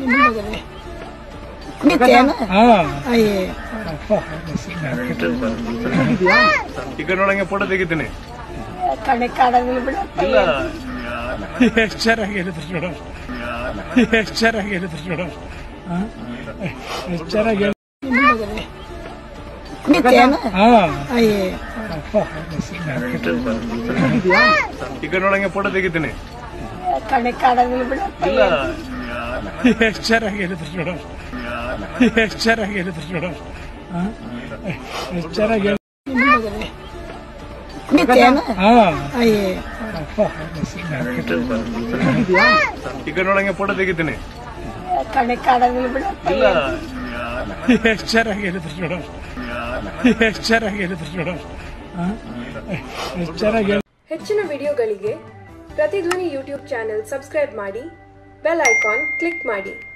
ಈ ಕಡೆ ನೋಡಂಗೆ ಫೋಟೋ ತೆಗಿತೀನಿ ಕಡೆ ಕಾಡಲ್ಲಿ ಬಿಡ ಇಲ್ಲ ಎಷ್ಟು ಚೆನ್ನಾಗಿ ಹೇಳಿದ್ರು ನೋಡು ಎಷ್ಟು ಚೆನ್ನಾಗಿ ಹೇಳಿದ್ರು ನೋಡು ಹ? ಎಷ್ಟು ಚೆನ್ನಾಗಿ ಹೇಳಿ ಹಾ ಅಪ್ಪ ಈ ಕಡೆ ನೋಡಂಗೆ ಫೋಟೋ ತೆಗಿತೀನಿ ಕಡೆ ಕಾಡಲ್ಲಿ ಬಿಡ ಇಲ್ಲ ಎಷ್ಟು ಚೆನ್ನಾಗಿ ಹೇಳಿದ್ರು ನೋಡು ಎಷ್ಟು ಚೆನ್ನಾಗಿ ಹೇಳಿದ್ರು ನೋಡು ಹ? ಎಷ್ಟು ಚೆನ್ನಾಗಿ ಹೇಳಿ ಹಾ ಅಪ್ಪ ಈ ಕಡೆ ನೋಡಂಗೆ ಫೋಟೋ ತೆಗಿತೀನಿ ಕಡೆ ಕಾಡಲ್ಲಿ ಬಿಡ ಇಲ್ಲ ಎಷ್ಟು ಚೆನ್ನಾಗಿ ಹೇಳಿದ್ರು ನೋಡು ಎಷ್ಟು ಚೆನ್ನಾಗಿ ಹೇಳಿದ್ರು ನೋಡು ಹ? ಎಷ್ಟು ಚೆನ್ನಾಗಿ ಹೇಳಿ ಹೆಚ್ಚಿನ ವಿಡಿಯೋಗಳಿಗೆ ಪ್ರತಿಧ್ವನಿ ಯೂಟ್ಯೂಬ್ ಚಾನೆಲ್ ಸಬ್ಸ್ಕ್ರೈಬ್ ಮಾಡಿ ಬೆಲ್ ಐಕಾನ್ ಕ್ಲಿಕ್ ಮಾಡಿ